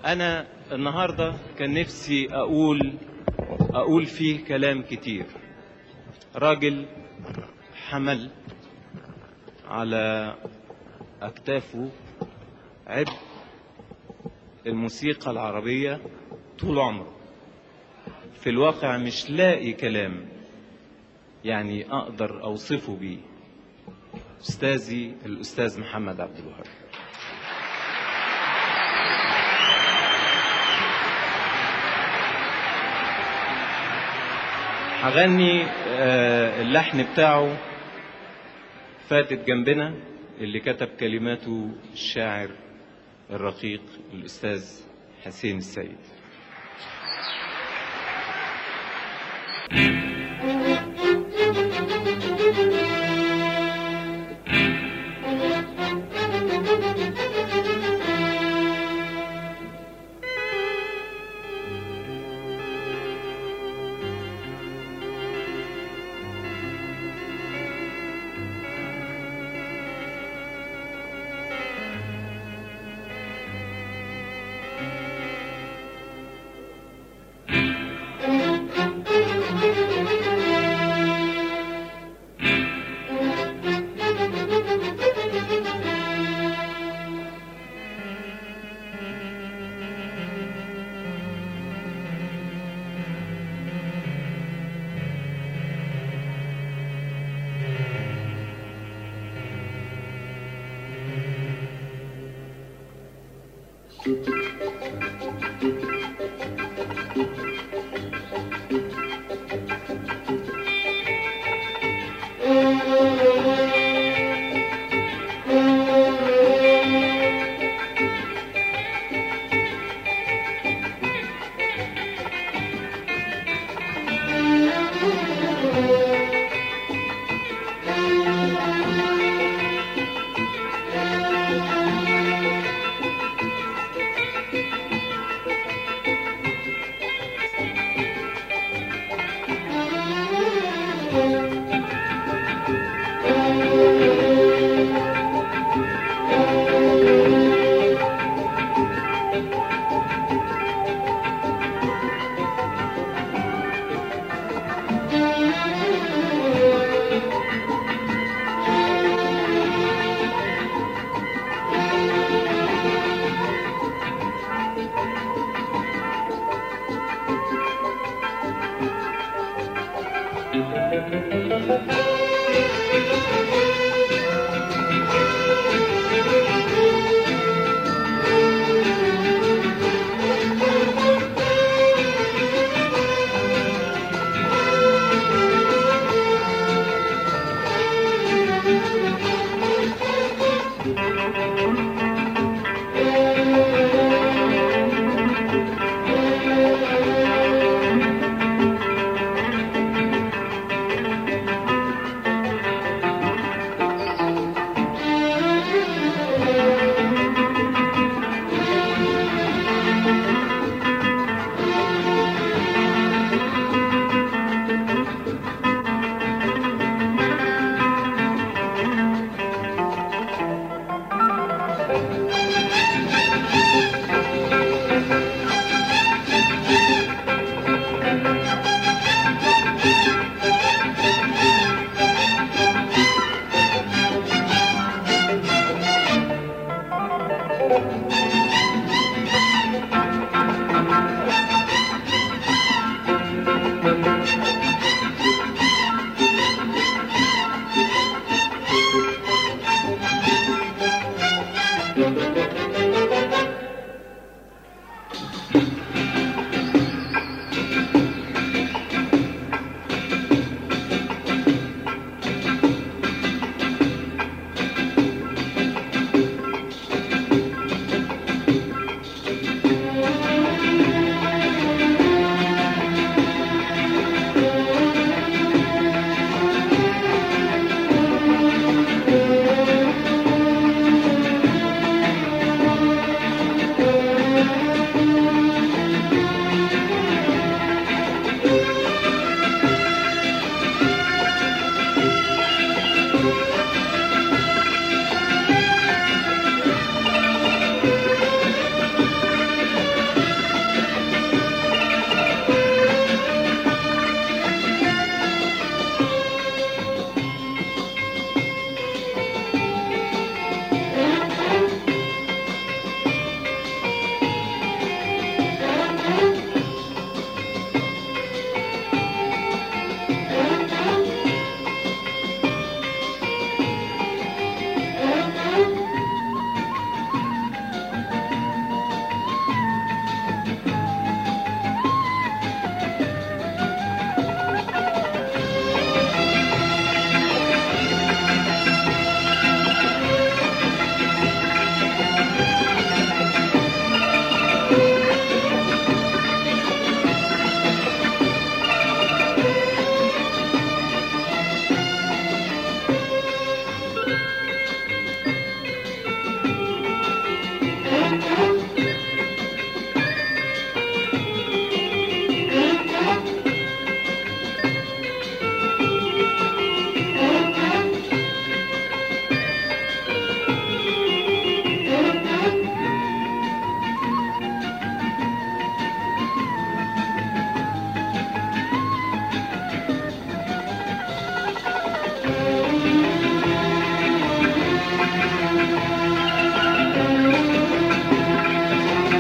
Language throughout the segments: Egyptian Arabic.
أنا النهاردة كان نفسي أقول أقول فيه كلام كتير راجل حمل على أكتافه عبء الموسيقى العربية طول عمره في الواقع مش لاقي كلام يعني أقدر أوصفه بيه أستاذي الأستاذ محمد عبد الوهاب هغني آه، اللحن بتاعه فاتت جنبنا اللي كتب كلماته الشاعر الرقيق الأستاذ حسين السيد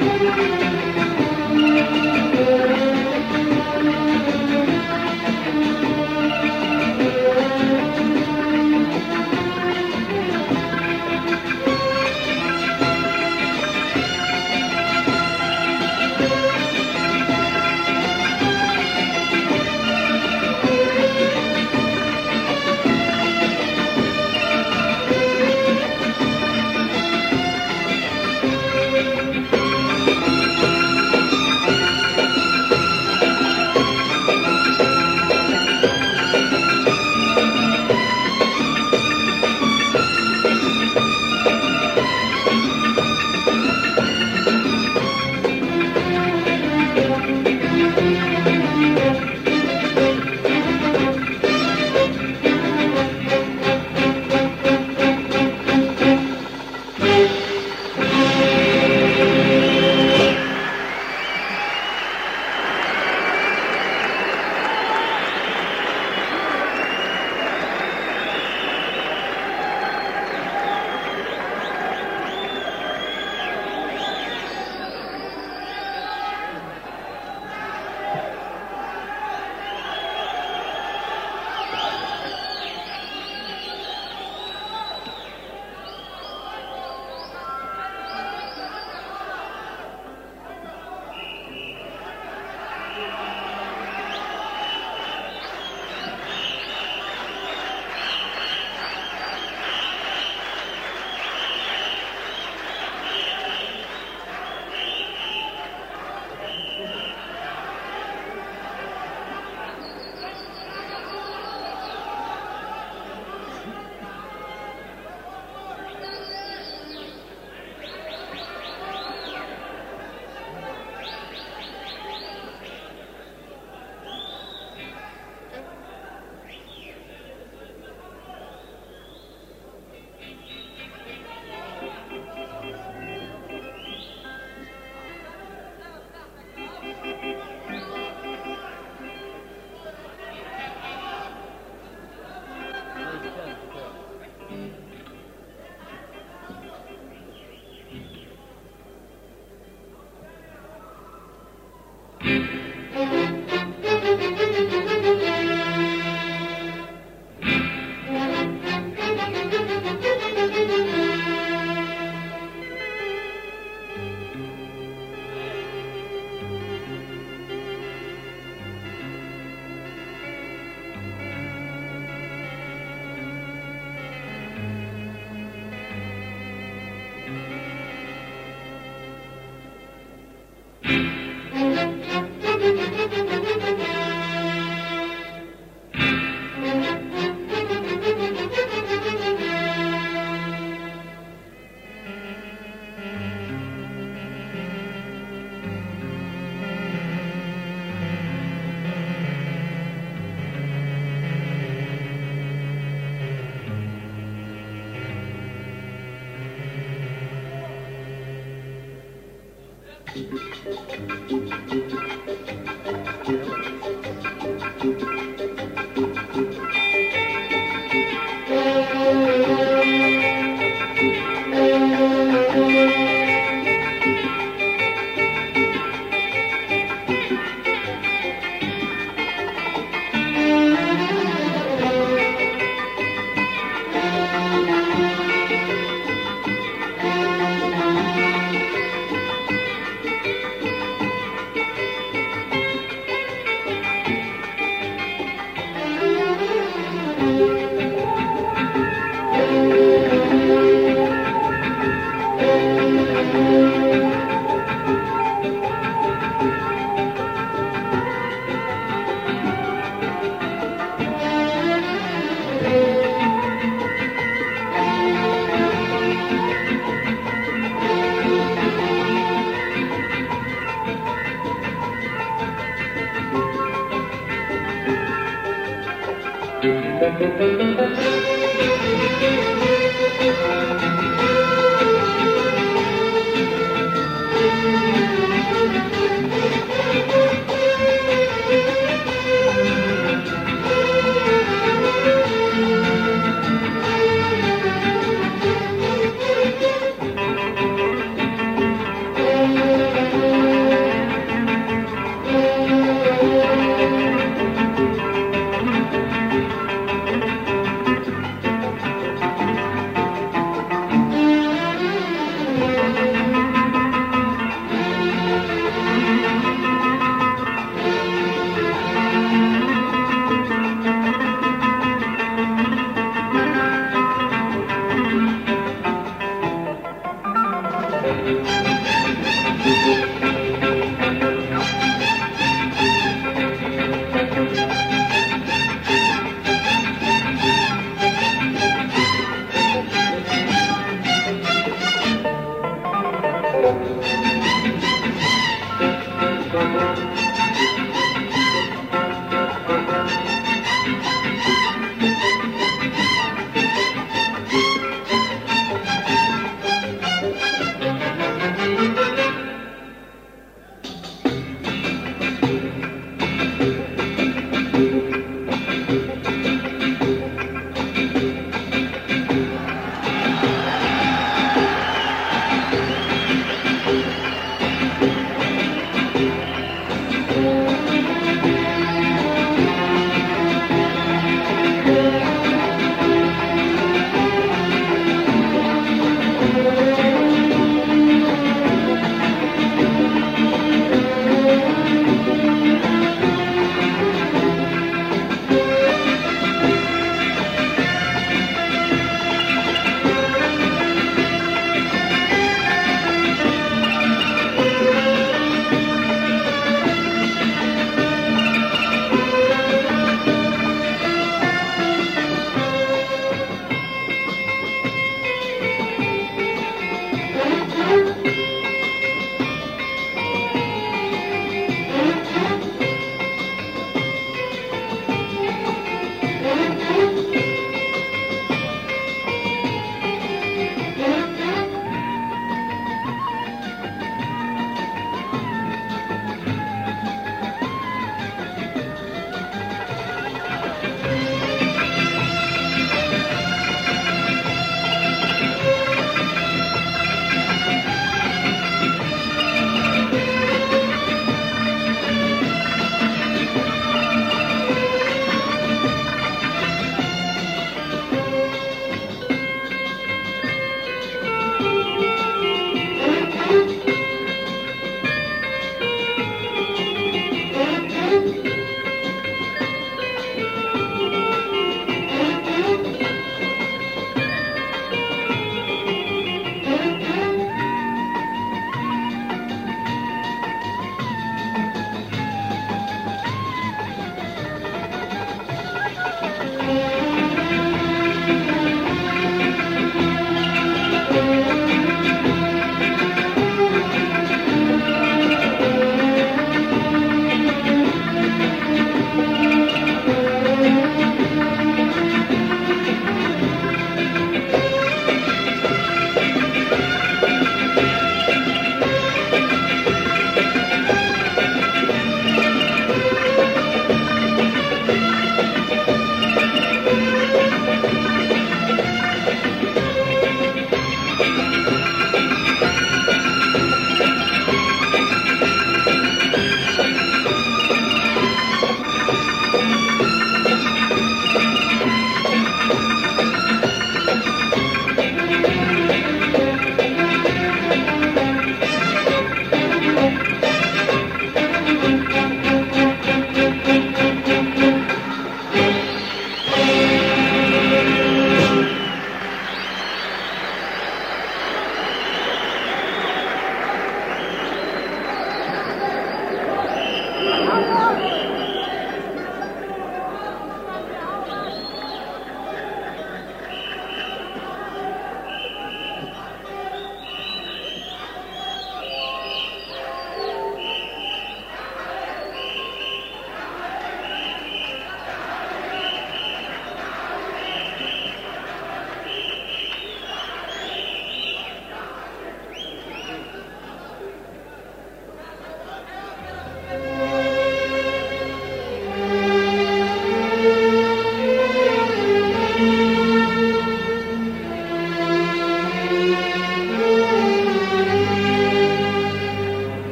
Thank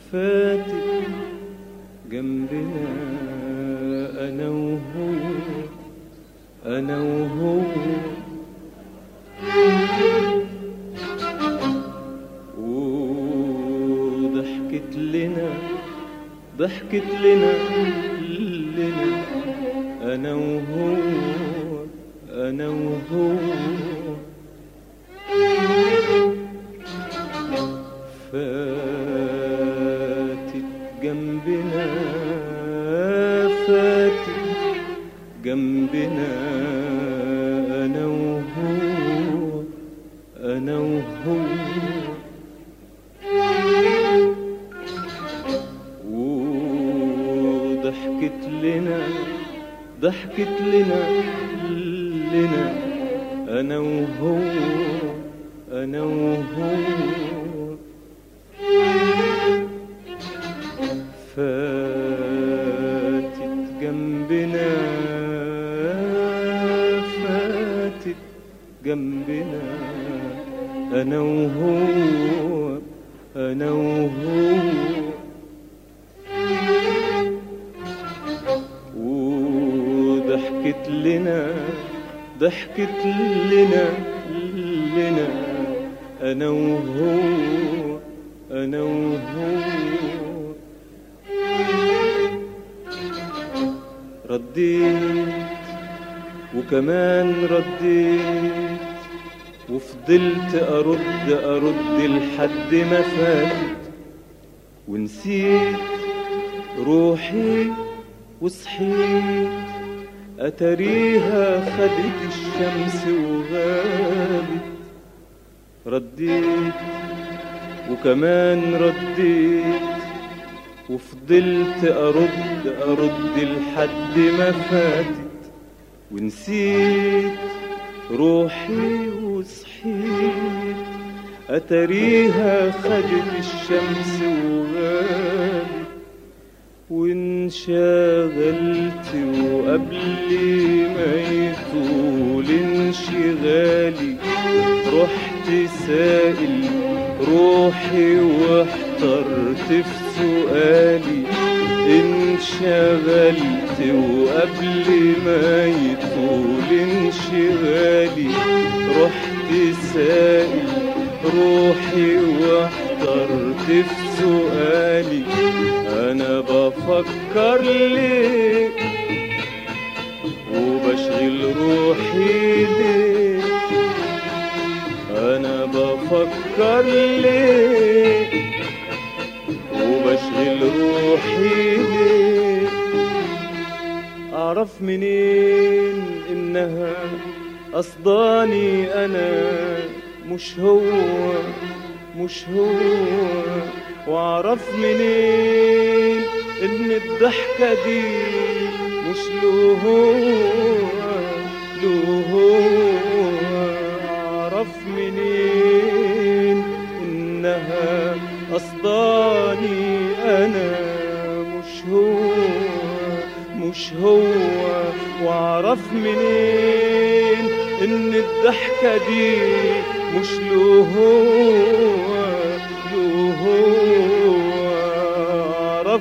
فاتت جنبنا أنا وهو أنا وهو وضحكت لنا ضحكت لنا لنا أنا وهو أنا وهو فاتت جنبنا فاتت جنبنا أنا وهو أنا وهو وضحكت لنا ضحكت لنا لنا أنا وهو أنا وهو فاتت جنبنا فاتت جنبنا أنا وهو أنا وهو وضحكت لنا ضحكت لنا لنا أنا وهو أنا وهو رديت وكمان رديت وفضلت أرد أرد لحد ما فاتت ونسيت روحي وصحيت أتريها خدت الشمس وغابت رديت وكمان رديت وفضلت أرد أرد لحد ما فاتت ونسيت روحي وصحيت أتريها خدت الشمس وغابت وانشغلت وقبل ما يطول انشغالي رحت سائل روحي واحترت في سؤالي انشغلت وقبل ما يطول انشغالي رحت سائل روحي واحترت في سؤالي انا بفكر ليه وبشغل روحي ليه انا بفكر ليه وبشغل روحي ليه اعرف منين انها قصداني انا مش هو مش هو واعرف منين ان الضحكة دي مش له هو له هو اعرف منين انها قصداني انا مش هو مش هو واعرف منين ان الضحكة دي مش له هو له هو اعرف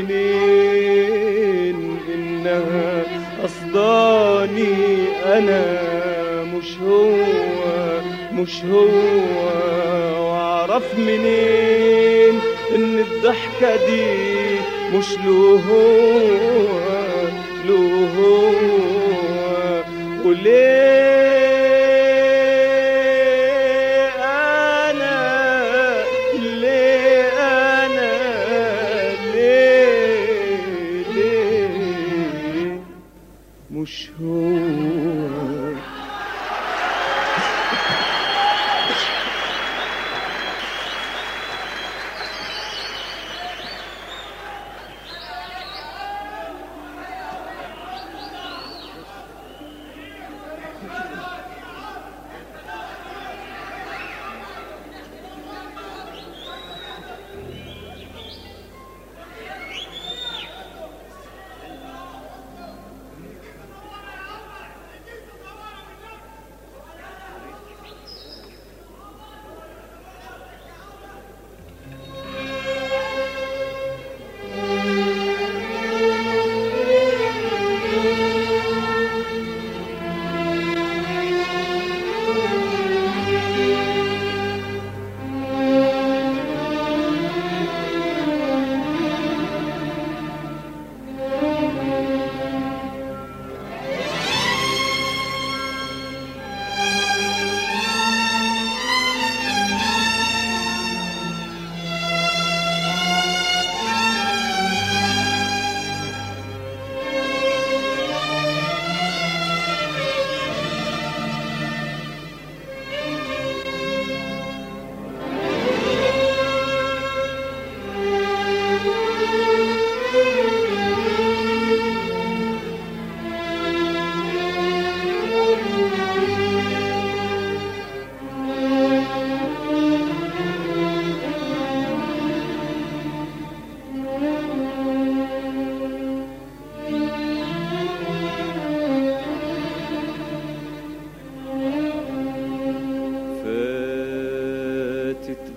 منين انها قصداني انا مش هو مش هو واعرف منين ان الضحكة دي مش له هو له هو وليه انا ليه انا ليه ليه مش هو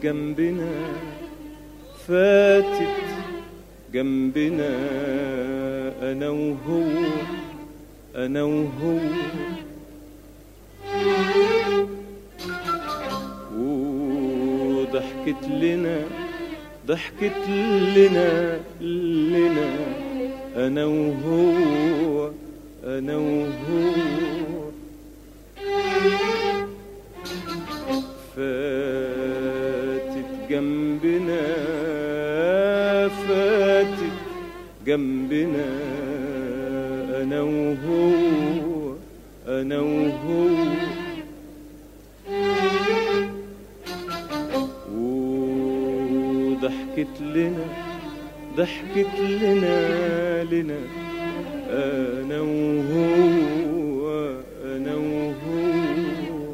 جنبنا فاتت جنبنا انا وهو انا وهو وضحكت لنا ضحكت لنا لنا انا وهو انا وهو فاتت جنبنا فاتت جنبنا انا وهو انا وهو وضحكت لنا ضحكت لنا لنا انا وهو انا وهو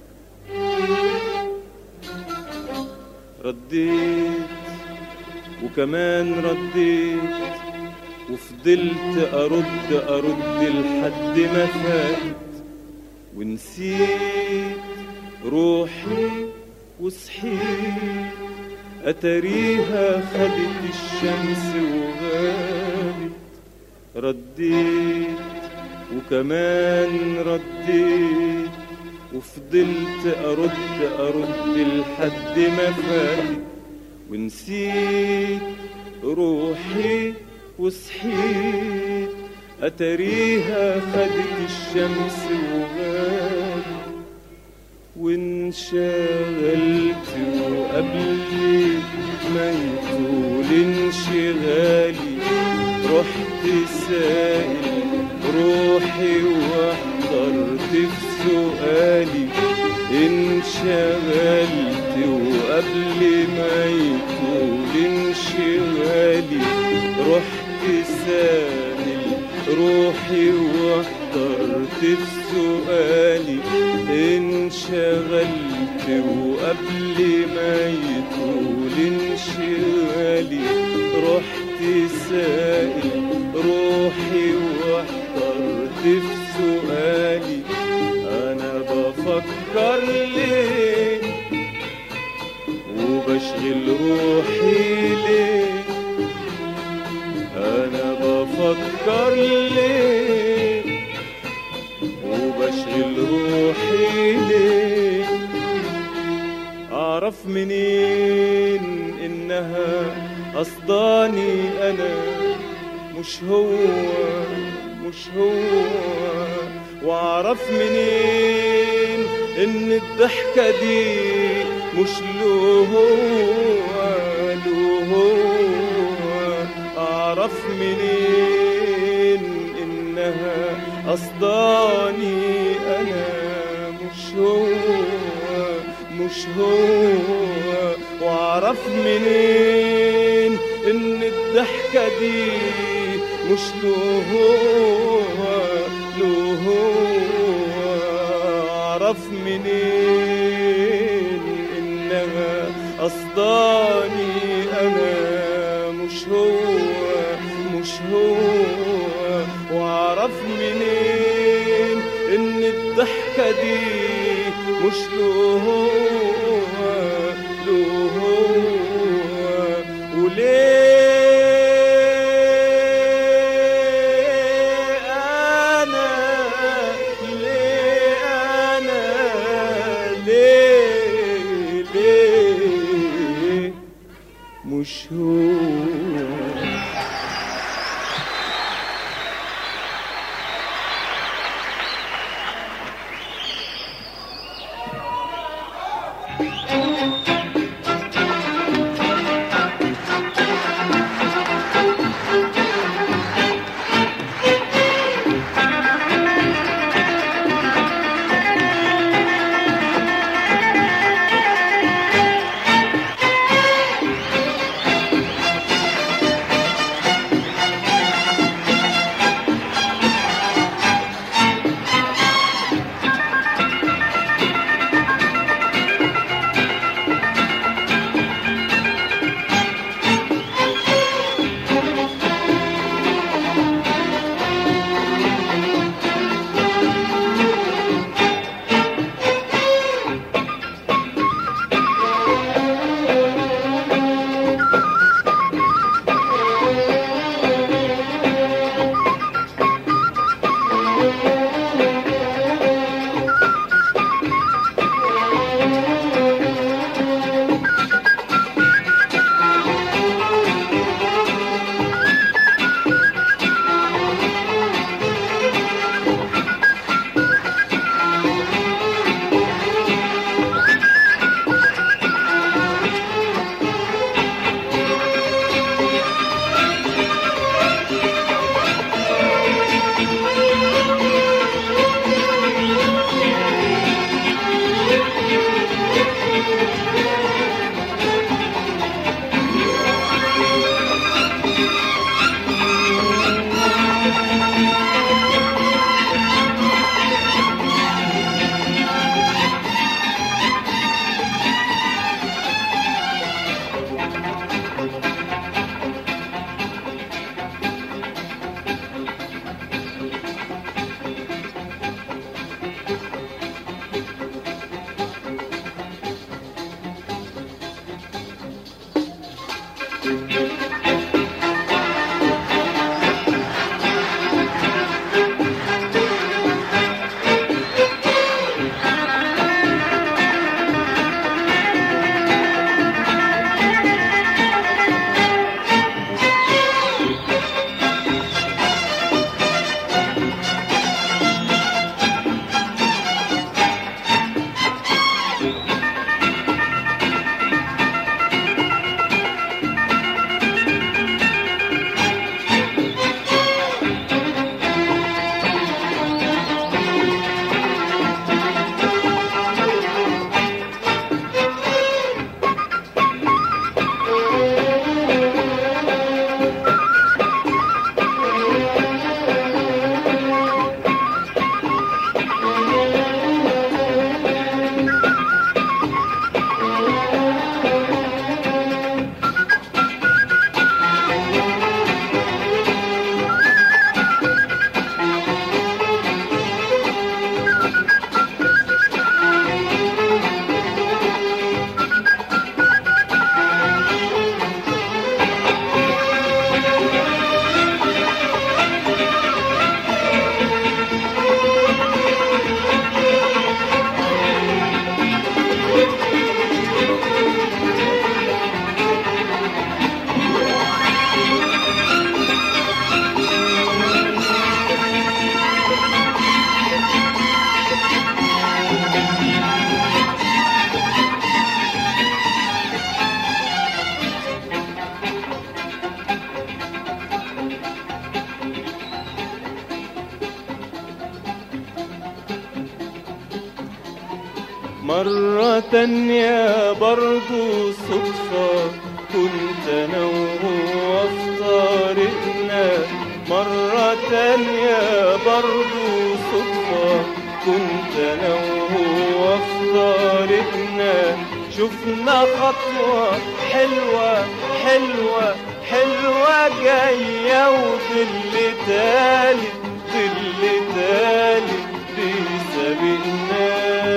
رديت وكمان رديت وفضلت ارد ارد لحد ما فات ونسيت روحي وصحيت اتاريها خدت الشمس وغابت رديت وكمان رديت وفضلت ارد ارد لحد ما فاتت ونسيت روحي وصحيت اتاريها خدت الشمس وغابت وانشغلت وقبل ما يطول انشغالي رحت سائل روحي واحضرت في سؤالي انشغلت وقبل ما يطول انشغالي رحت سائل روحي واحضرت في سؤالي انشغلت وقبل ما يطول انشغالي رحت سائل روحي واحضرت في سؤالي انا بفكر ليه وبشغل روحي ليه انا بفكر ليه وبشغل روحي ليه اعرف منين انها قصداني انا مش هو مش هو واعرف منين ان الضحكة دي مش له هو له هو اعرف منين انها قصداني انا مش هو مش هو واعرف منين ان الضحكة دي مش له هو له هو اعرف منين انها قصداني انا مش هو مش هو واعرف منين ان الضحكة دي مش له هو له هو وليه انا ليه انا ليه ليه مش هو مرة تانية برضو صدفة كنت أنا وهو في طريقنا مرة تانية برضو صدفة كنت أنا وهو في طريقنا شفنا خطوة حلوة حلوة حلوة جاية وظل تالت ظل تالت بيسابقنا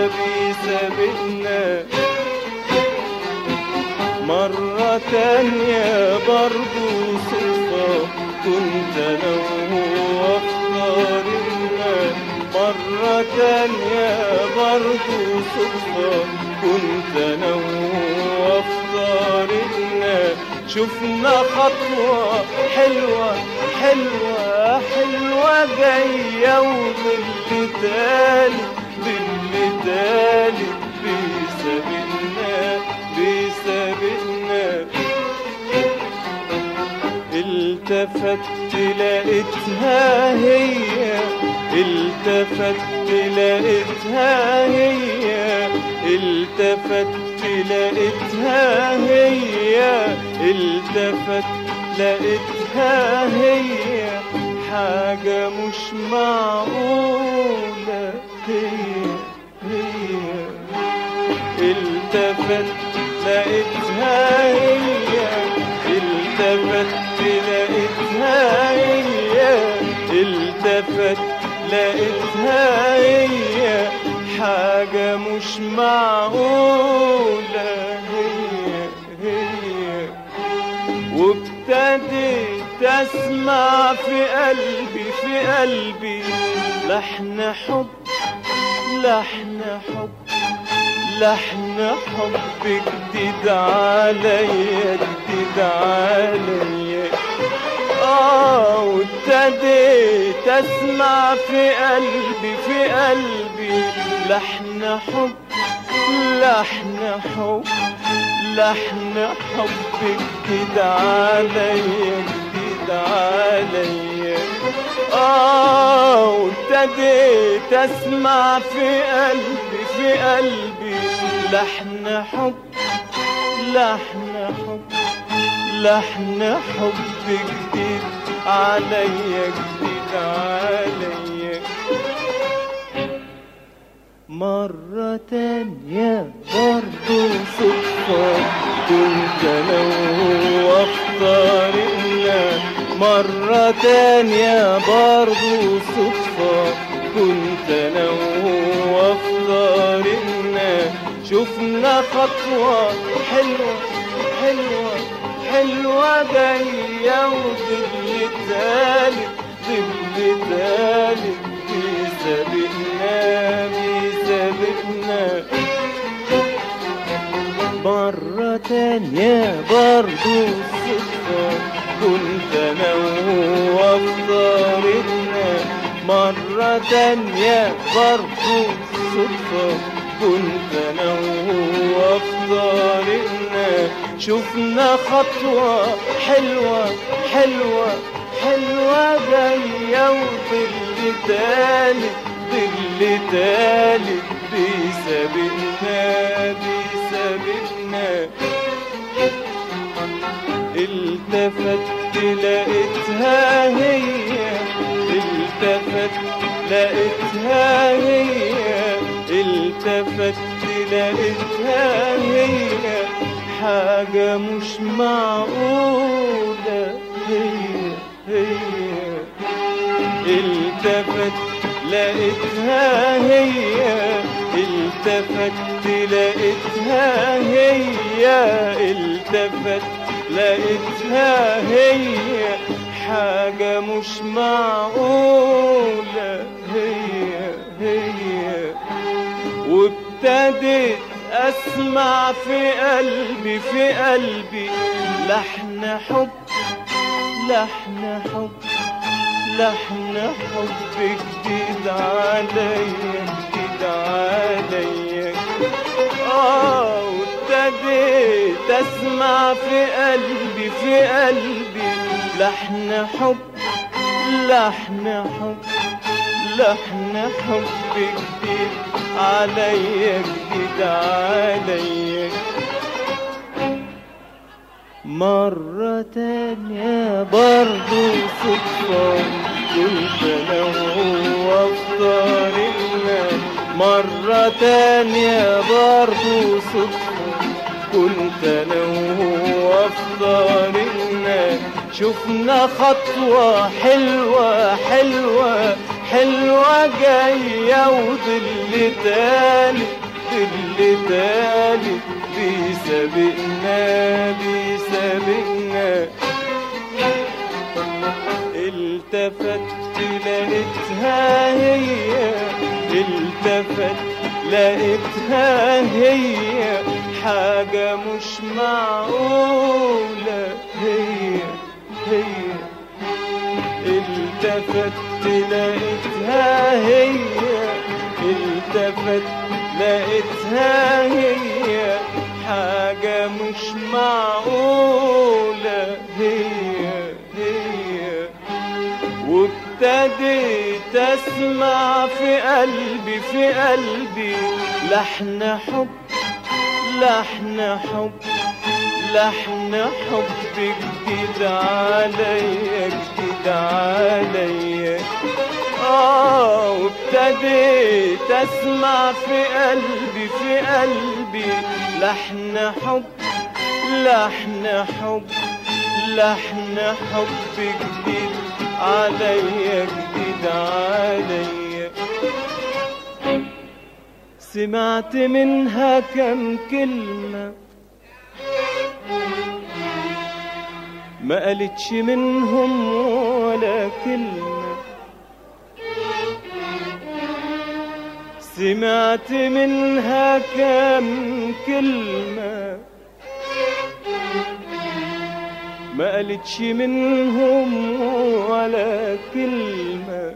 بيسابقنا مرة تانية برضو صدفة كنت أنا وهو في طريقنا مرة تانية برضو صدفة كنت أنا وهو في طريقنا شفنا خطوة حلوة حلوة حلوة جاية وظل تالي ظل تالي بيسابقنا بيسابقنا التفت لقيتها هي التفت لقيتها هي التفت لقيتها هي التفت لقيتها هي حاجة مش معقولة هي هي التفت لقيتها هي التفت لقيتها هي التفت لقيتها هي حاجة مش معقولة هي هي وابتديت اسمع في قلبي في قلبي لحن حب لحن حب لحن حب جديد عليا جديد عليا اه وابتديت اسمع في قلبي في قلبي لحن حب لحن حب لحن حب جديد عليا جديد عليا اه وابتديت اسمع في قلبي في قلبي لحن حب لحن حب لحن حب جديد عليا جديد عليا مرة تانية برضو صدفة كنت أنا وهو في طريقنا مرة تانية برضو صدفة كنت أنا وهو في طريقنا شفنا خطوة حلوة حلوة حلوة جاية وظل تالت ظل تالت بيسابقنا بيسابقنا مرة تانية برضو الصدفة كنت أنا وهو في طريقنا مرة تانية برضو الصدفة كنت أنا وهو في طريقنا شفنا خطوة حلوة حلوة حلوة جاية وظل تالت ظل تالت بيسابقنا بيسابقنا التفت لقيتها هي التفت لقيتها هي التفت لقيتها هي حاجة مش معقولة هي هي التفت لقيتها هي التفت لقيتها هي التفت لقيتها هي حاجة مش معقولة هي هي وابتديت اسمع في قلبي في قلبي لحن حب لحن حب لحن حب جديد عليا جديد عليا اه وابتديت اسمع في قلبي في قلبي لحن حب لحن حب لحن حب جديد عليا جديد عليا مرة تانية برضو صدفة كنت أنا وهو في طريقنا مرة تانية برضو صدفة كنت أنا وهو في طريقنا شفنا خطوة حلوة حلوة حلوة جاية وظل تالت ظل تالت بيسابقنا بيسابقنا التفت لقيتها هي التفت لقيتها هي حاجة مش معقولة هي هي التفت لقيتها هي التفت لقيتها هي حاجة مش معقولة هي هي وابتديت اسمع في قلبي في قلبي لحن حب لحن حب لحن حب جديد عليا جديد عليا اه وابتديت اسمع في قلبي في قلبي لحن حب لحن حب لحن حب جديد عليا جديد عليا سمعت منها كم كلمة ما قالتش منهم ولا كلمة سمعت منها كم كلمة ما قالتش منهم ولا كلمة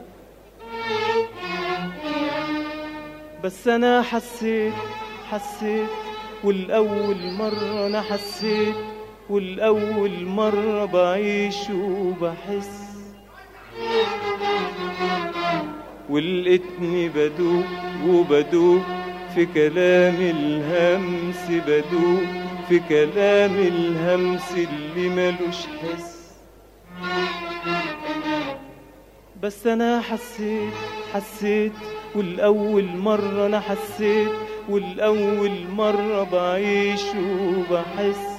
بس أنا حسيت حسيت والأول مرة أنا حسيت والأول مرة بعيش وبحس ولقيتني بدوب وبدوب في كلام الهمس بدوب في كلام الهمس اللي ملوش حس بس انا حسيت حسيت والأول مرة أنا حسيت والأول مرة بعيش وبحس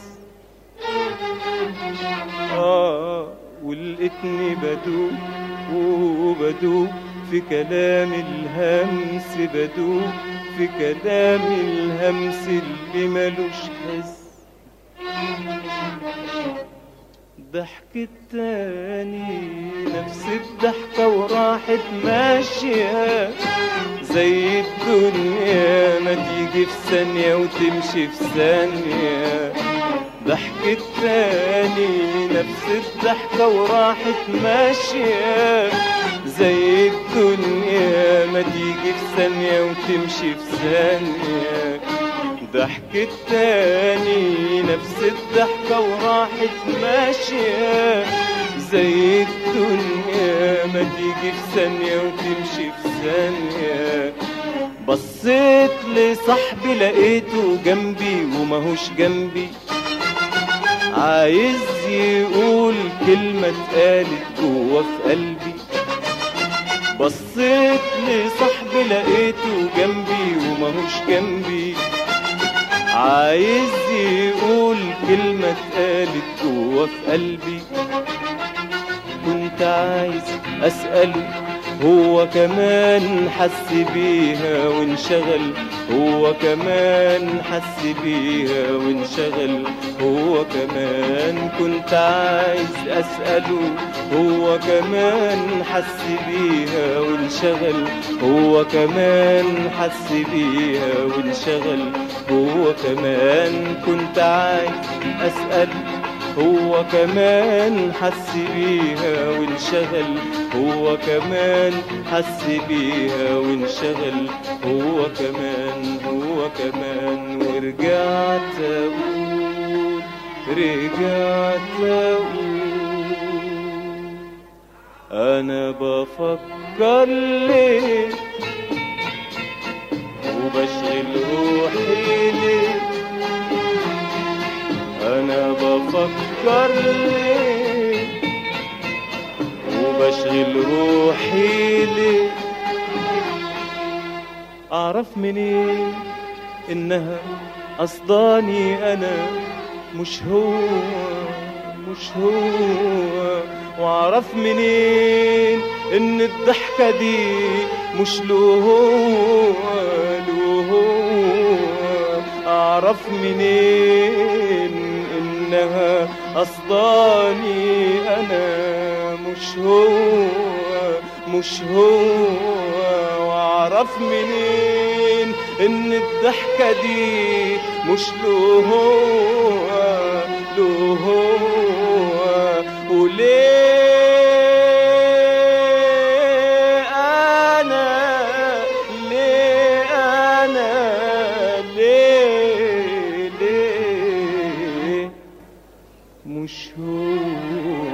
آه ولقيتني بدوب وبدوب في كلام الهمس بدوب في كلام الهمس اللي ملوش حس ضحكت تاني نفس الضحكة وراحت ماشية زي الدنيا ما تيجي في ثانية وتمشي في ثانية ضحكت تاني نفس الضحكة وراحت ماشية زي الدنيا ما تيجي في ثانية وتمشي في ثانية ضحكت تاني نفس الضحكة وراحت ماشية زي الدنيا ما تيجي في ثانية وتمشي في ثانية بصيت لصاحبي لقيته جنبي وماهوش جنبي عايز يقول كلمة اتقالت جوا في قلبي بصيت لصاحبي لقيته جنبي وماهوش جنبي عايز يقول كلمة اتقالت جوا في قلبي كنت عايز أسأله هو كمان حس بيها وانشغل هو كمان حس بيها وانشغل هو كمان كنت عايز أسأله هو كمان حس بيها وانشغل هو كمان حس بيها وانشغل هو كمان كنت عايز أسأله هو كمان حس بيها وانشغل هو كمان حس بيها وانشغل هو كمان هو كمان ورجعت اقول رجعت اقول انا بفكر ليه وبشغل روحي ليه انا بفكر ليه وبشغل روحي ليه اعرف منين انها قصداني انا مش هو مش هو واعرف منين ان الضحكة دي مش له هو له هو اعرف منين انها قصداني انا مش هو مش هو واعرف منين ان الضحكة دي مش له هو له هو وليه انا ليه انا ليه ليه مش هو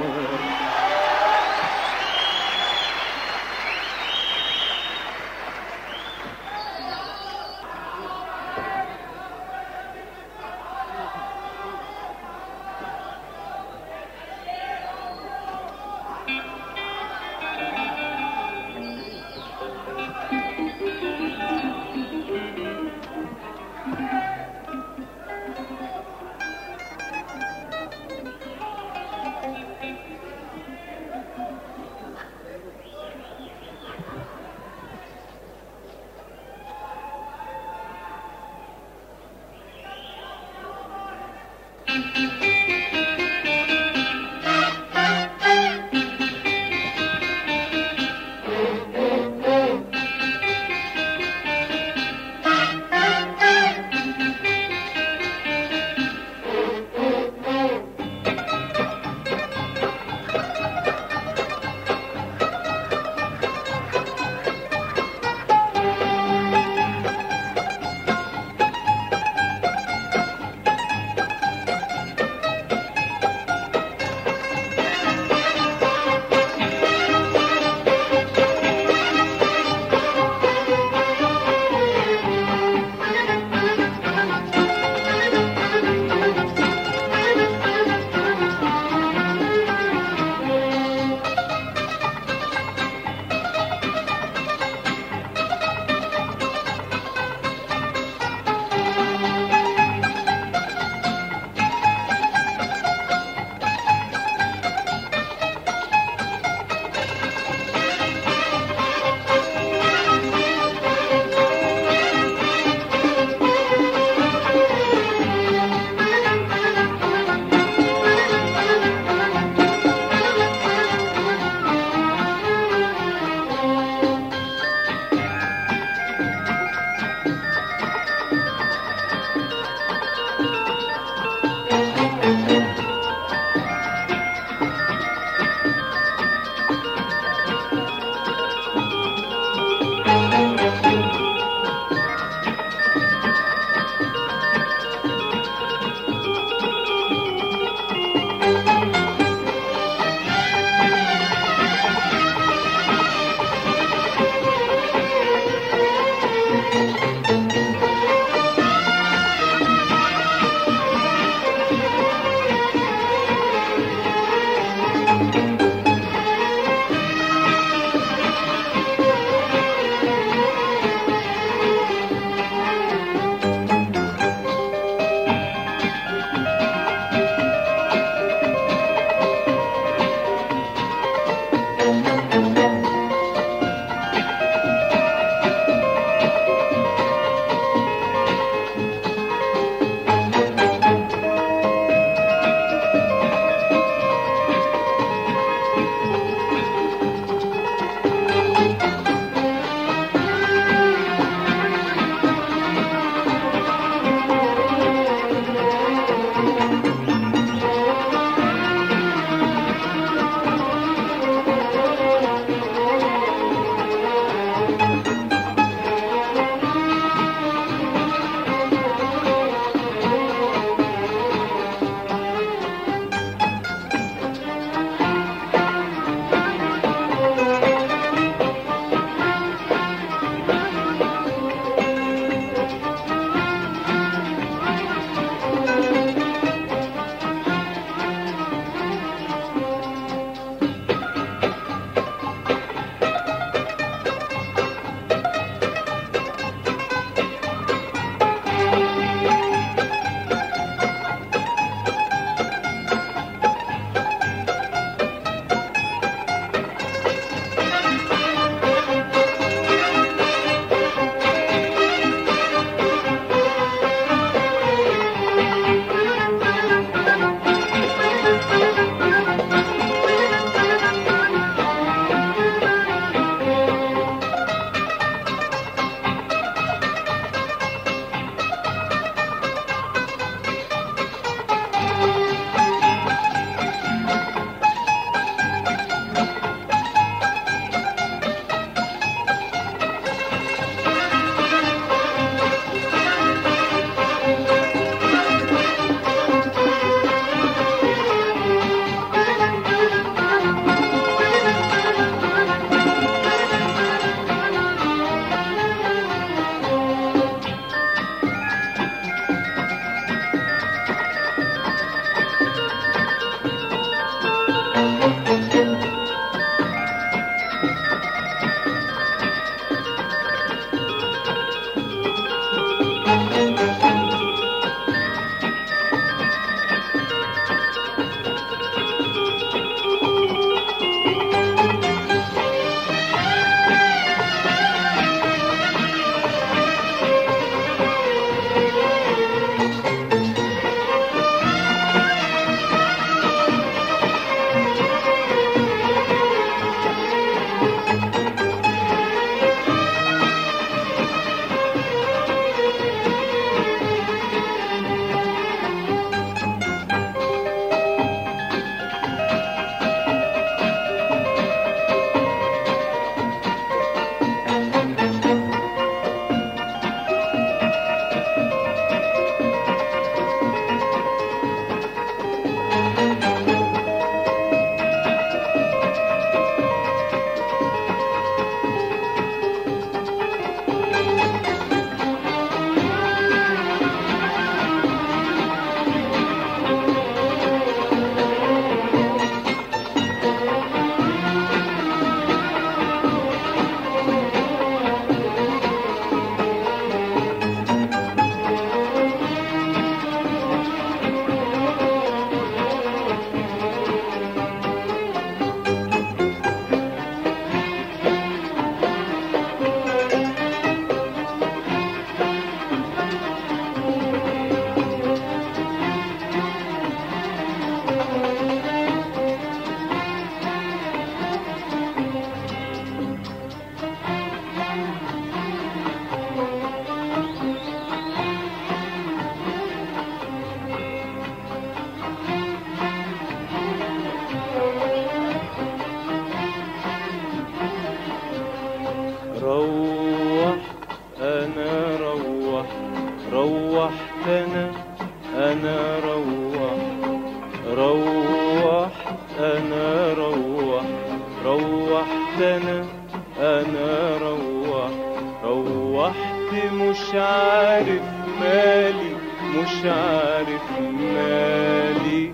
انا روح روحت انا انا روح روحت مش عارف مالي مش عارف مالي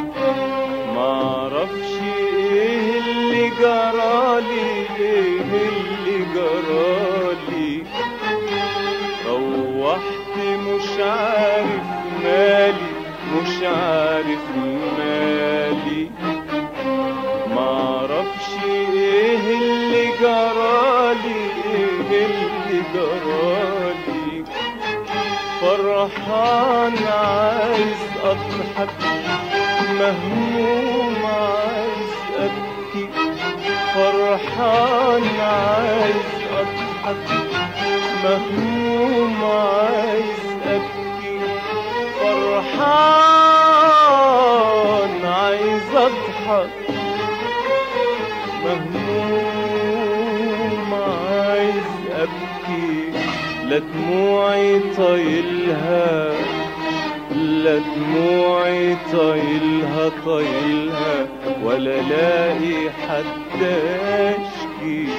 معرفش ايه اللي جرالي ايه اللي جرالي روحت مش عارف مالي مش عارف مالي معرفش ايه اللي جرالي ايه اللي جرالي فرحان عايز اضحك مهموم عايز ابكي فرحان عايز اضحك مهموم عايز ابكي فرحان عايز اضحك مهموم عايز ابكي لا دموعي طايلها لا دموعي طايلها طايلها ولا لاقي حد اشكي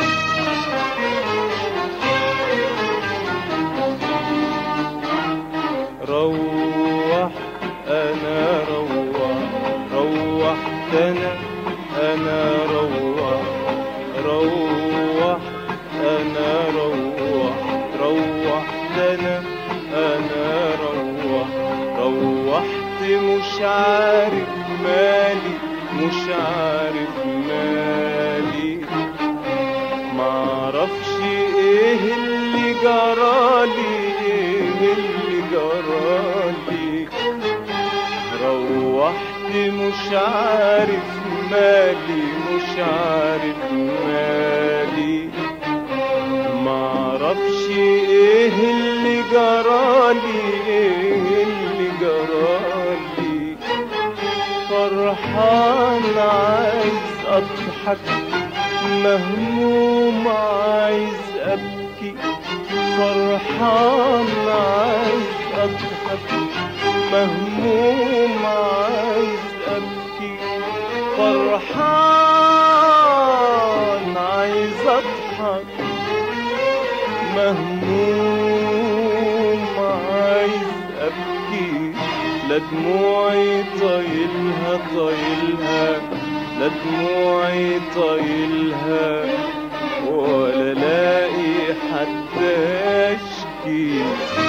روح انا روح روحت انا انا روح روح انا روح روحت انا انا روح روحت مش عارف مالي مش عارف مالي معرفش ايه اللي جرالي ايه اللي جرالي روحت مش عارف مالي مش عارف مالي معرفش ايه اللي جرالي ايه اللي جرالي فرحان عايز اضحك مهموم عايز ابكي فرحان عايز اضحك مهموم عايز ابكي فرحان عايز اضحك مهموم عايز ابكي لا دموعي طايلها طايلها لا دموعي طايلها ولا لاقي حد اشكي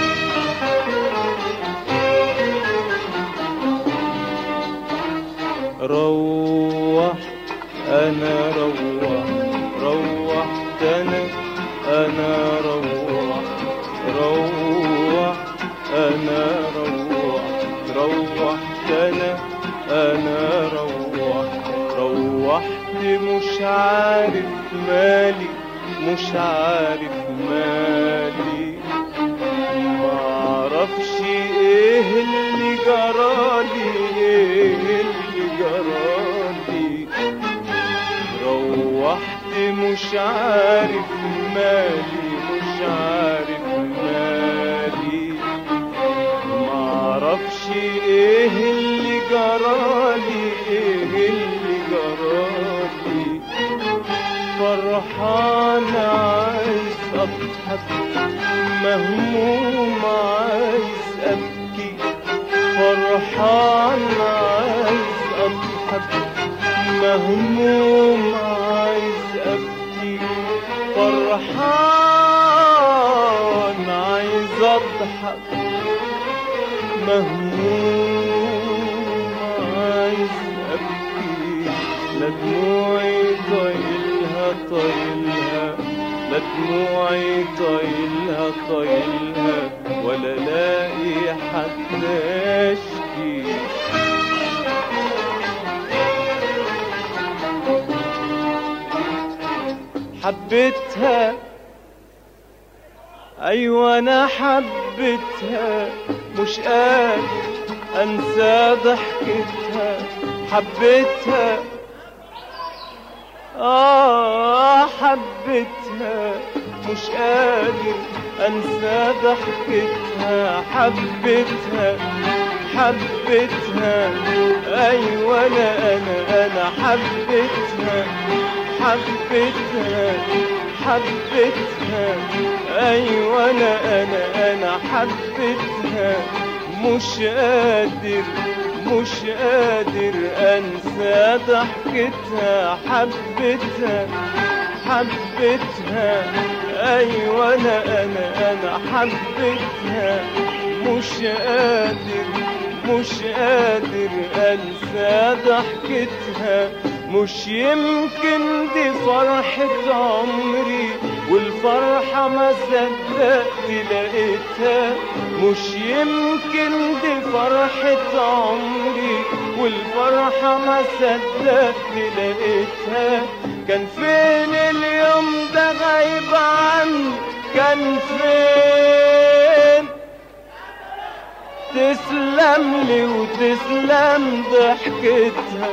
روح انا روح روحت انا انا روح روح انا روح روحت انا انا روح روحت مش عارف مالي مش عارف مالي معرفش ايه اللي جرالي ايه اللي جرالي روحت مش عارف مالي مش عارف مالي معرفش ايه اللي جرالي ايه اللي جرالي فرحان عايز اضحك مهموم عايز ابكي فرحان عايز اضحك مهموم عايز ابكي فرحان عايز اضحك مهموم عايز ابكي لا دموعي طايلها طايلها لا دموعي طايلها طايلها ولا لاقي حد اشكي حبيتها ايوه انا حبيتها مش قادر انسى ضحكتها حبيتها آه حبيتها مش قادر أنسى ضحكتها حبيتها حبيتها ايوه انا انا انا حبيتها حبيتها حبيتها ايوه انا انا انا حبيتها مش قادر مش قادر انسى ضحكتها حبيتها حبيتها ايوه انا انا انا حبيتها مش قادر مش قادر انسى ضحكتها مش يمكن دي فرحة عمري والفرحة ما صدقت لقيتها مش يمكن دي فرحة عمري والفرحة ما صدقت لقيتها كان فين اليوم ده غايب عني كان فين تسلم لي وتسلم ضحكتها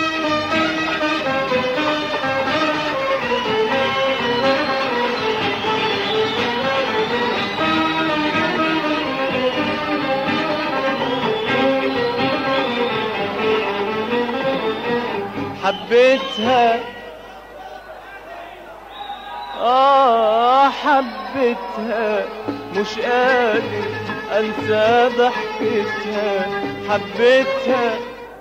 حبيتها آه حبيتها مش قادر أنسى ضحكتها حبيتها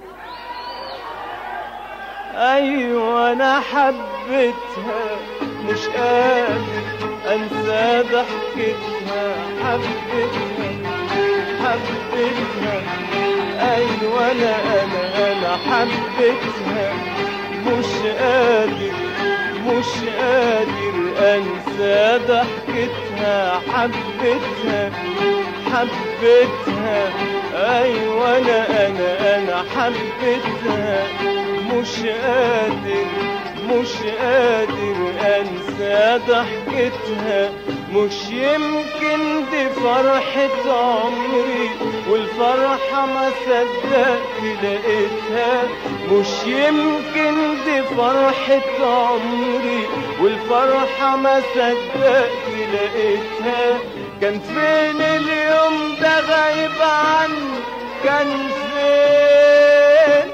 أيوة أنا حبيتها مش قادر أنسى ضحكتها حبيتها حبيتها أيوة أنا أنا أنا حبيتها مش قادر مش قادر أنسى ضحكتها حبيتها حبيتها أيوة أنا أنا أنا حبيتها مش قادر مش قادر أنسى ضحكتها مش يمكن دي فرحة عمري والفرحة ما صدقت لقيتها مش يمكن دي فرحة عمري والفرحة ما صدقت لقيتها كان فين اليوم ده غايب عني كان فين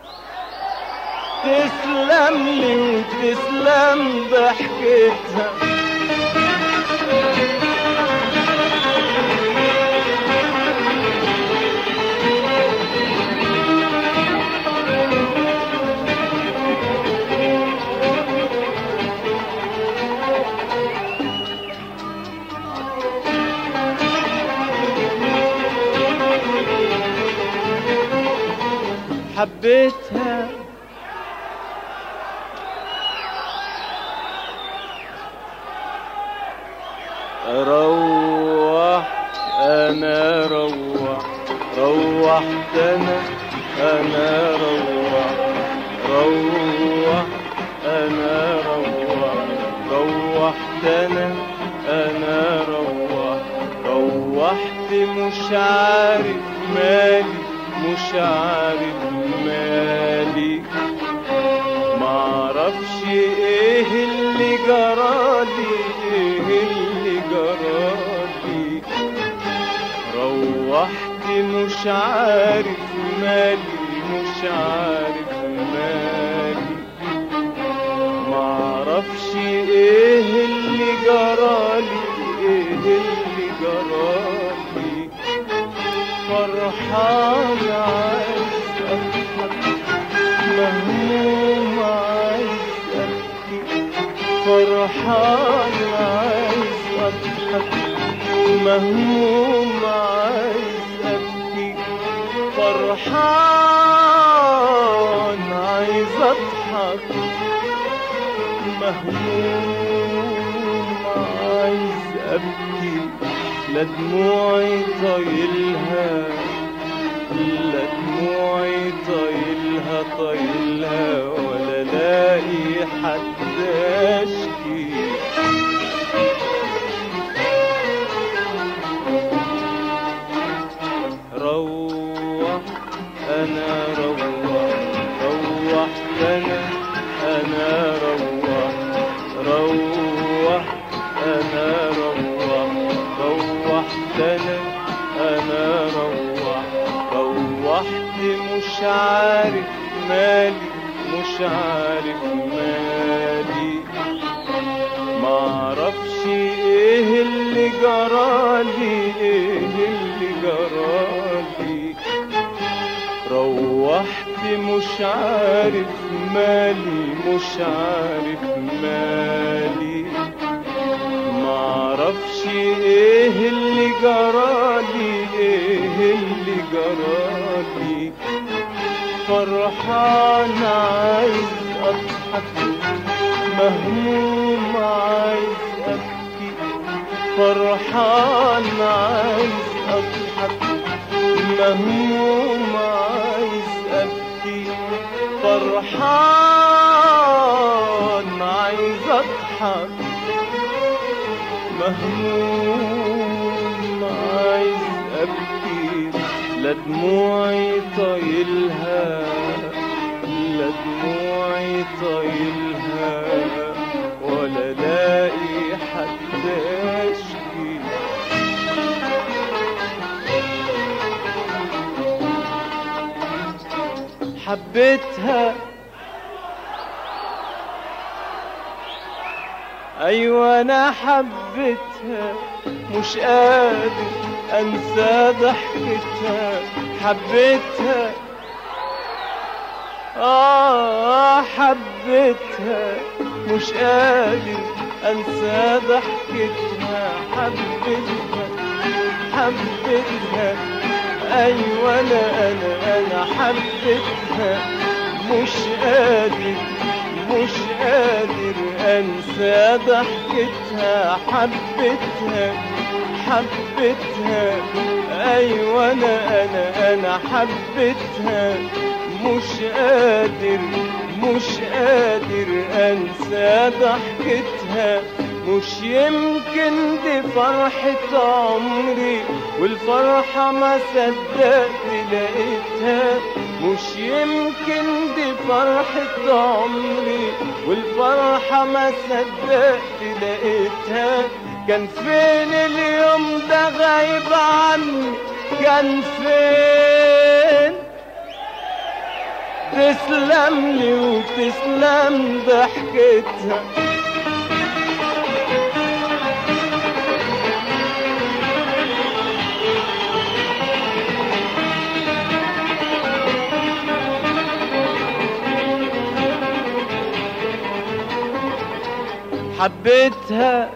تسلم لي وتسلم ضحكتها حبيتها روح انا روح روحت انا انا روح روح انا روح روحت انا انا روح روحت مش عارف مالي مش عارف مالي معرفش ايه اللي جرالي ايه اللي جرالي روحت مش عارف مالي مش عارف مالي معرفش ايه اللي جرالي ايه اللي جرالي فرحان عايز اضحك مهموم عايز ابكي فرحان عايز اضحك مهموم عايز ابكي فرحان عايز اضحك مهموم عايز ابكي لا دموعي طايلها لا دموعي طايلها طايلها ولا لاقي حد اشكي روح انا روح روحت انا انا روح روح انا روح روحت انا انا روح عارف مالي مش عارف مالي معرفش ايه اللي جرالي ايه اللي جرالي روحت مش عارف مالي مش عارف مالي معرفش ايه اللي جرالي ايه اللي جرالي فرحان عايز اضحك مهموم عايز ابكي فرحان عايز اضحك مهموم عايز ابكي فرحان عايز اضحك مهموم عايز ابكي لا دموعي طايلها لا دموعي طايلها ولا لاقي حد اشكي حبيتها ايوه انا حبيتها مش قادر انسى ضحكتها حبيتها آه حبيتها مش قادر أنسى ضحكتها حبيتها حبيتها أيوة أنا أنا أنا حبيتها مش قادر مش قادر أنسى ضحكتها حبيتها حبيتها أيوة أنا أنا أنا حبيتها مش قادر مش قادر انسى ضحكتها مش يمكن دي فرحة عمري والفرحة ما صدقت لقيتها مش يمكن دي فرحة عمري والفرحة ما صدقت لقيتها كان فين اليوم ده غايب عني كان فين تسلم لي وتسلم ضحكتها حبيتها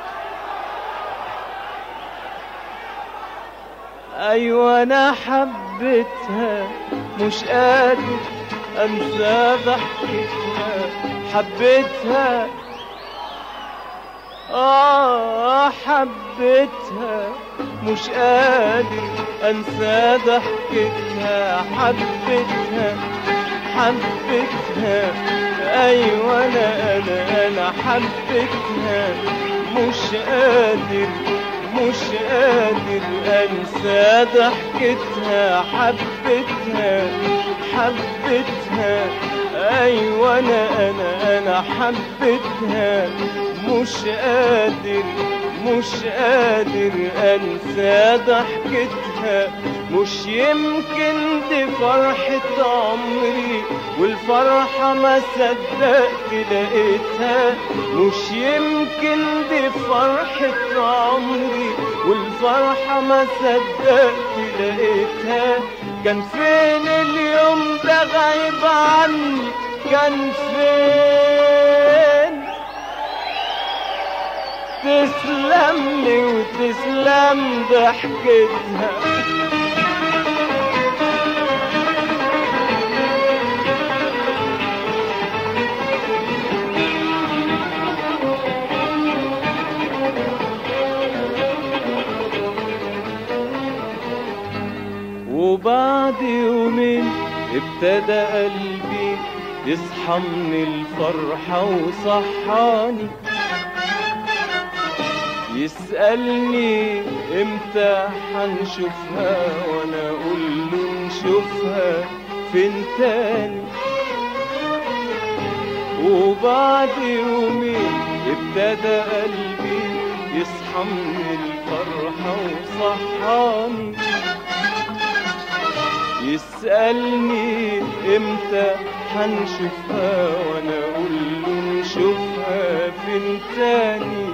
ايوه انا حبيتها مش قادر انسى ضحكتها حبيتها آه حبيتها مش قادر أنسى ضحكتها حبيتها حبيتها أيوة أنا أنا أنا حبيتها مش قادر مش قادر أنسى ضحكتها حبيتها حبيتها أيوة أنا أنا أنا حبيتها مش قادر مش قادر أنسى ضحكتها مش يمكن دي فرحة عمري والفرحة ما صدقت لقيتها مش يمكن دي فرحة عمري والفرحة ما صدقت لقيتها كان فين اليوم ده غايب عني كان فين تسلم لي وتسلم ضحكتها وبعد يومين ابتدى قلبي يصحى من الفرحة وصحاني يسألني امتى حنشوفها وانا اقول له نشوفها فين تاني وبعد يومين ابتدى قلبي يصحى من الفرحة وصحاني يسألني امتى هنشوفها وانا اقول له نشوفها فين تاني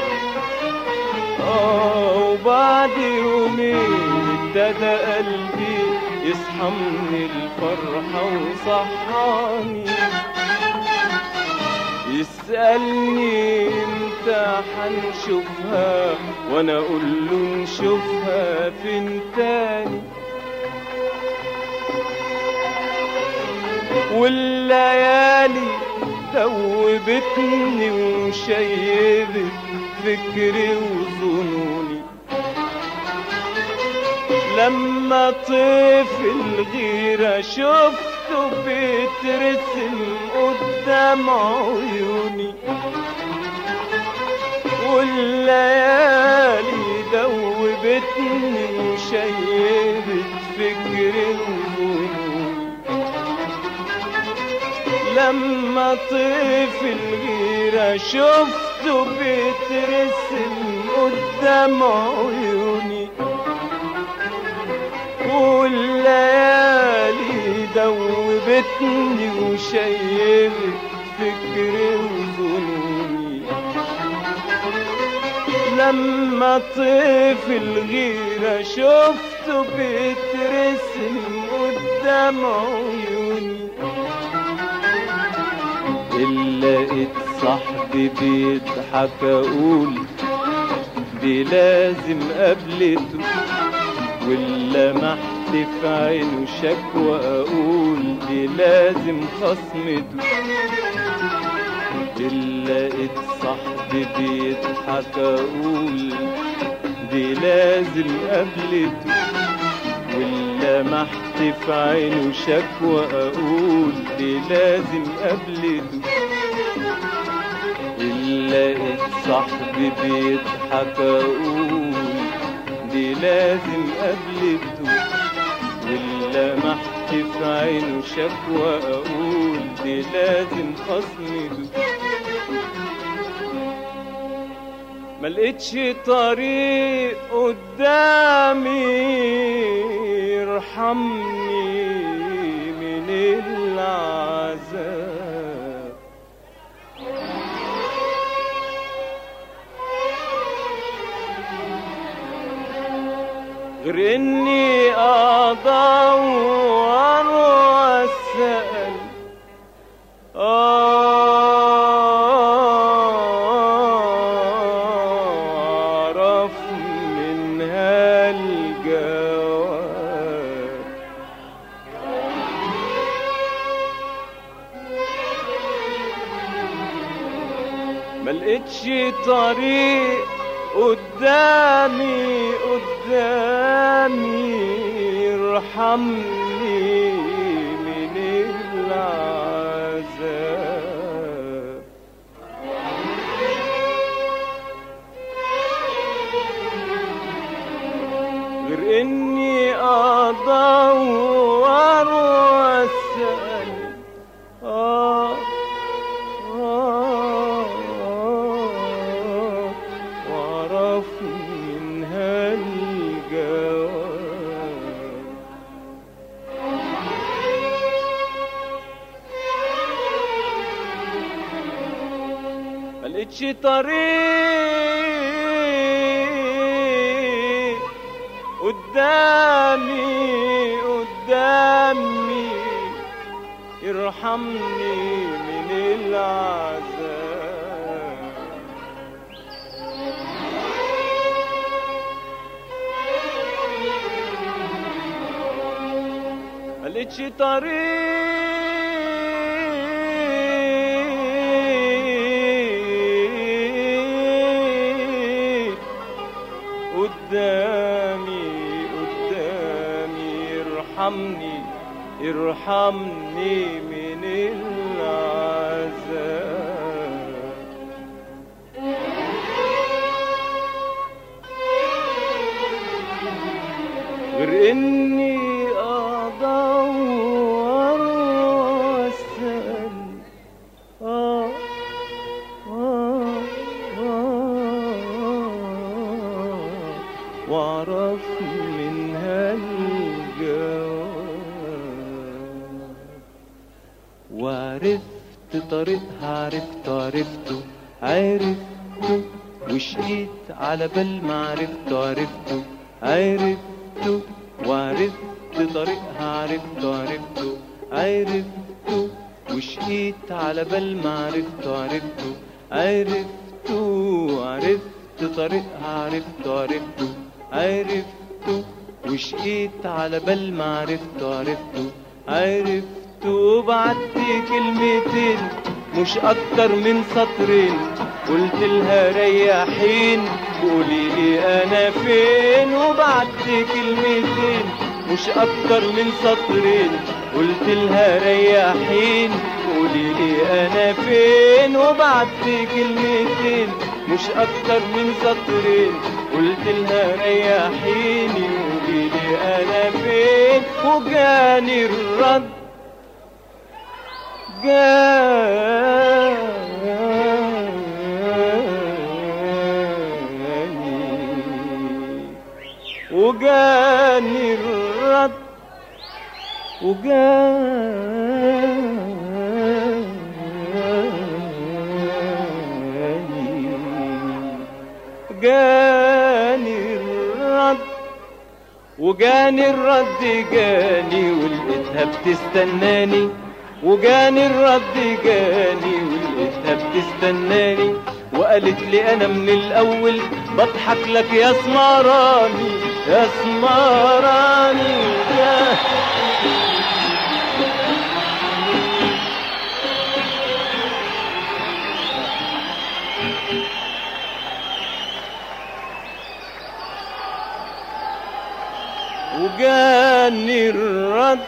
اه وبعد يومين ابتدى قلبي يصحى من الفرحة وصحاني يسألني امتى هنشوفها وانا اقول له نشوفها فين تاني والليالي دوبتني وشيبت فكري وظنوني لما طفل غيرة شفته بيترسم قدام عيوني والليالي دوبتني وشيبت فكري وظنوني لما طفل غيرة شفته بيترسم قدام عيوني والليالي دوبتني وشيبت فكري وظنوني لما طفل غيرة شفته بيترسم قدام عيوني إلا لقيت صاحبي بيضحك أقول دي لازم قابلته ولا محت في عينه شكوى أقول دي لازم خصمته إلا لقيت صاحبي بيضحك أقول دي لازم قابلته ولا محت في عينه شكوى اقول دي لازم قابلته الا لقيت صاحبي بيضحك اقول دي لازم قابلته ولا محت في عينه شكوى اقول دي لازم خصمته ما لقيتش طريق قدامي يرحمني من العذاب غير اني ادور واسال اعرف من هالجواب ما لقيتش طريق قدامي قدامي يرحمني من العذاب غير اني ادور واسال آه آه آه واعرف من هالجواب ملقتش طريق قدامي قدامي يرحمني من العذاب ملقتش طريق قدامي قدامي ارحمني ارحمني من العذاب غير اني ادور واسال آه آه آه واعرف من هالجواب طريقها عرفته عرفته عرفته وشقيت على بال ما عرفته عرفته عرفته وعرفت طريقها عرفته عرفته عرفته وشقيت على بال ما عرفته عرفته عرفته عرفت طريقها عرفته عرفته عرفته وشقيت على بال ما عرفته عرفته عرفته وبعت كلمتين مش اكتر من سطرين قلت لها ريحين قولي لي انا فين وبعت كلمتين مش اكتر من سطرين قلت لها ريحين قولي لي انا فين وبعت كلمتين مش اكتر من سطرين قلت لها ريحيني قولي لي انا فين وجاني الرد جاني وجاني الرد وجاني جاني الرد وجاني الرد جاني ولقيتها بتستناني وجاني الرد جاني ولقيتها بتستناني وقالت لي انا من الاول بضحك لك يا سمراني يا سمراني يا وجاني الرد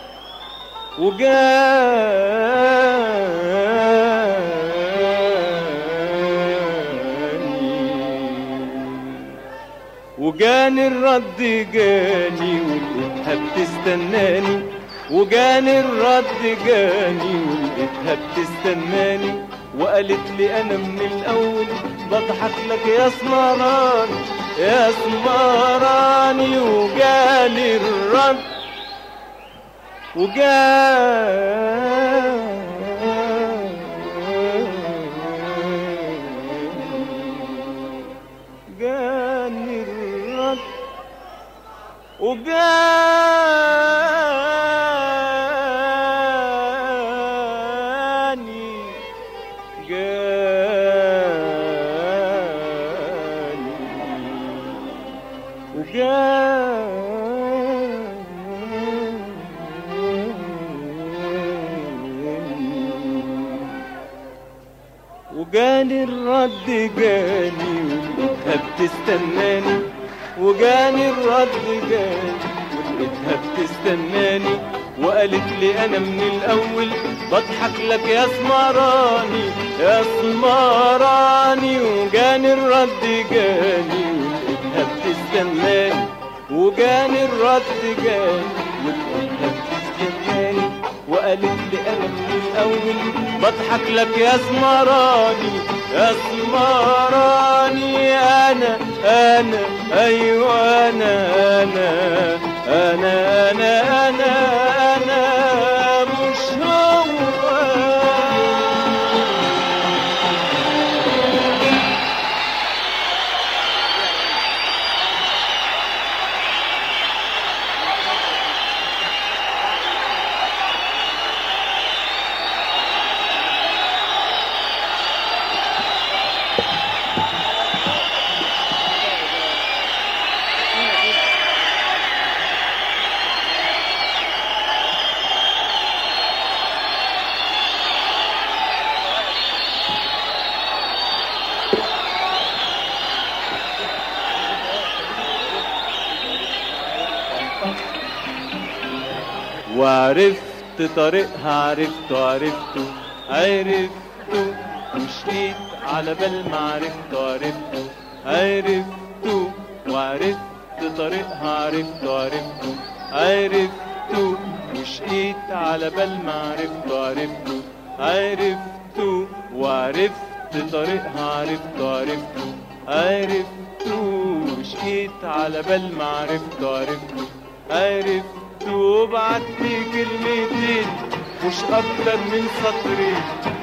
وجاني وجاني الرد جاني ولقيتها بتستناني وجاني الرد جاني ولقيتها بتستناني وقالت لي انا من الاول بضحك لك يا سمراني يا سمراني وجاني الرد وجاني الرد وجاني جاني وجاني الرد جاني ولقيتها بتستناني وجاني الرد جاني ولقيتها بتستناني وقالت لي انا من الاول بضحك لك يا سمراني يا سمراني وجاني الرد جاني ولقيتها بتستناني وجاني الرد جاني ولقيتها بتستناني وقالت لي انا من الاول بضحك لك يا سمراني يا سمراني انا انا ايوه انا انا انا انا انا انا مش هو وعرفت طريقها عرفته عرفته عرفته مشيت على بال ما عرفته عرفته عرفته وعرفت طريقها عرفته عرفته عرفته مشيت على بال ما عرفته عرفته عرفته وعرفت طريقها عرفته عرفته عرفته مشيت على بال ما عرفته عرفته عرفته وبعت كلمتين مش اكتر من سطرين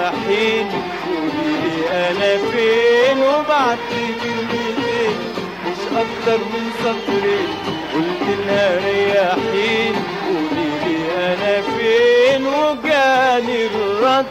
يا حين قولي لي انا فين وبعت كلمتين مش اكتر من سطرين قلت لها رياحين قولي لي انا فين وجاني الرد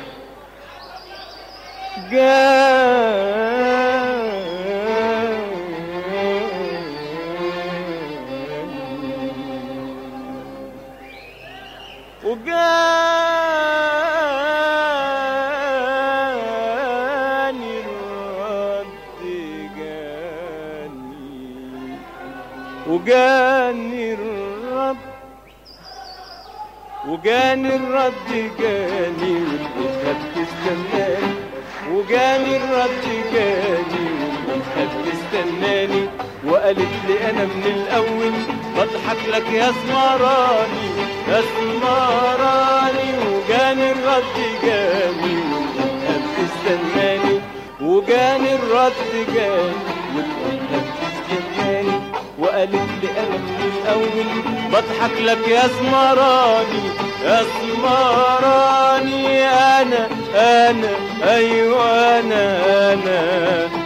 وجاني الرد جاني وجاني الرد وجاني الرد جاني والإنها بتستناني وجاني الرد جاني والإنها بتستناني وقالت لي أنا من الأول بضحك لك يا سمراني يا سمراني وجاني الرد جاني والإنها بتستناني وجاني الرد جاني والإنها بتستناني وقالت لي أنا من الأول بضحك لك يا سمراني يا سمراني أنا أنا أيوة أنا أنا